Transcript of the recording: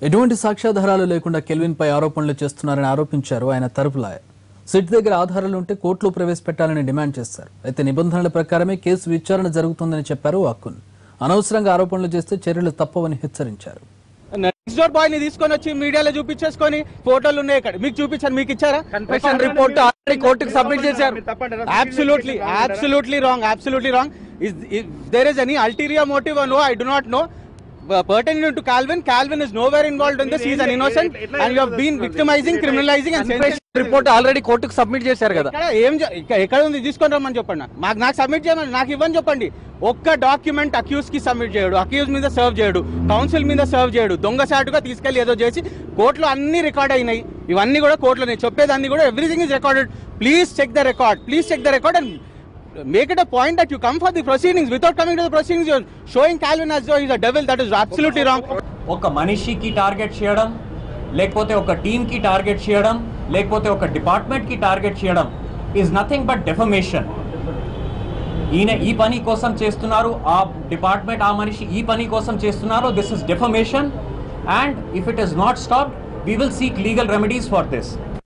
ఎటువంటి సాక్ష్యాధారాలు లేకుండా కెల్విన్ పై ఆరోపణలు చేస్తున్నారని ఆరోపించారు ఆయన తరపు లాయర్ సిట్ దగ్గర ఆధారాలు ఉంటే కోర్టులో ప్రవేశపెట్టాలని డిమాండ్ చేశారు అయితే నిబంధనల ప్రకారమే కేసు విచారణ జరుగుతుందని చెప్పారు అక్కున్ అనవసరంగా ఆరోపణలు చేస్తే చర్యలు తప్పవని హెచ్చరించారు నెక్స్ట్ డోర్ బాయ్ ని తీసుకొని వచ్చి మీడియాలో చూపించేసుకొని ఫోటోలు ఉన్నాయి ఇక్కడ మీకు చూపించారు మీకు ఇచ్చారా కన్ఫెషన్ రిపోర్ట్ ఆల్రెడీ కోర్టుకి సబ్మిట్ చేశారు absolutely absolutely wrong absolutely wrong there is any ulterior motive no I do not know pertaining to Calvin, Calvin is nowhere involved in this. He is an innocent, and you have been victimizing, criminalizing, and report already కోర్టుకు submit చేశారు కదా ఇక్కడ ఏం జ- ఇక్క- ఎక్కడ ఉంది తీసుకొని రమ్మని చెప్పండి నాకు. మాకు నాకు సబ్మిట్ చేయమని నాకు ఇవ్వని చెప్పండి ఒక్క డాక్యుమెంట్ అక్యూజ్ కి సబ్మిట్ చేయడు అక్యూజ్ మీద సర్వ్ చేయడు కౌన్సిల్ మీద సర్వ్ చేయడు దొంగసాటుగా తీసుకెళ్లి ఏదో చేసి కోర్టులో అన్ని రికార్డ్ అయినాయి ఇవన్నీ కూడా కోర్టులో నేను చెప్పేదాన్ని కూడా everything is recorded please check the record please check the record and make it a point that you come for the proceedings without coming to the proceedings you're showing Calvin as though he's a devil that is absolutely wrong ఒక మనిషికి target చేయడం లేకపోతే ఒక టీంకి target చేయడం లేకపోతే ఒక డిపార్ట్మెంట్కి టార్గెట్ చేయడం ఈజ్ నథింగ్ బట్ డెఫమేషన్ ఈయన ఈ పని కోసం చేస్తున్నారు ఆ డిపార్ట్మెంట్ ఆ మనిషి ఈ పని కోసం చేస్తున్నారు this is defamation and if it is not stop we will seek legal remedies for this